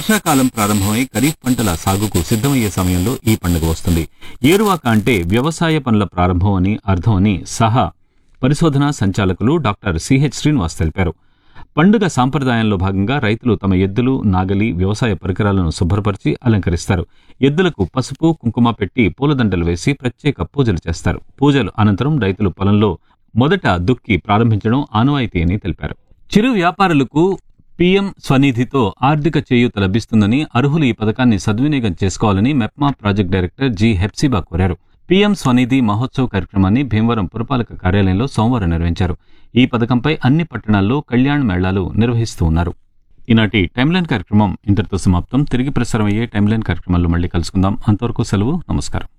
వర్షాకాలం ప్రారంభమై ఖరీఫ్ పంటల సాగుకు సిద్ధమయ్యే సమయంలో ఈ పండుగ వస్తుంది ఏరువాక అంటే వ్యవసాయ పనుల ప్రారంభం అని అర్థం అని సహా పరిశోధనా సంచాలకులు డాక్టర్ సిహెచ్ శ్రీనివాస్ తెలిపారు పండుగ సాంప్రదాయంలో భాగంగా రైతులు తమ ఎద్దులు నాగలి వ్యవసాయ పరికరాలను శుభ్రపరిచి అలంకరిస్తారు ఎద్దులకు పసుపు కుంకుమ పెట్టి పూలదండలు వేసి ప్రత్యేక పూజలు చేస్తారు పూజలు అనంతరం రైతులు పొలంలో మొదట దుక్కి ప్రారంభించడం ఆనవాయితీ అని తెలిపారు చిరు వ్యాపారులకు పీఎం స్వనిధితో ఆర్థిక చేయూత లభిస్తుందని అర్హులు ఈ పథకాన్ని సద్వినియోగం చేసుకోవాలని MEPMA project director G Hepsiba కోరారు పీఎం స్వనిధి మహోత్సవ్ కార్యక్రమాన్ని భీమవరం పురపాలక కార్యాలయంలో సోమవారం నిర్వహించారు ఈ పథకంపై అన్ని పట్టణాల్లో కళ్యాణ్ మేళాలు నిర్వహిస్తూ ఉన్నారు ఈనాటి టైమ్లైన్ కార్యక్రమం ఇంతటితో సమాప్తం తిరిగి ప్రసారం అయ్యే టైమ్లైన్ కార్యక్రమాల్లో మళ్ళీ కలుసుకుందాం అంతవరకు సెలవు నమస్కారం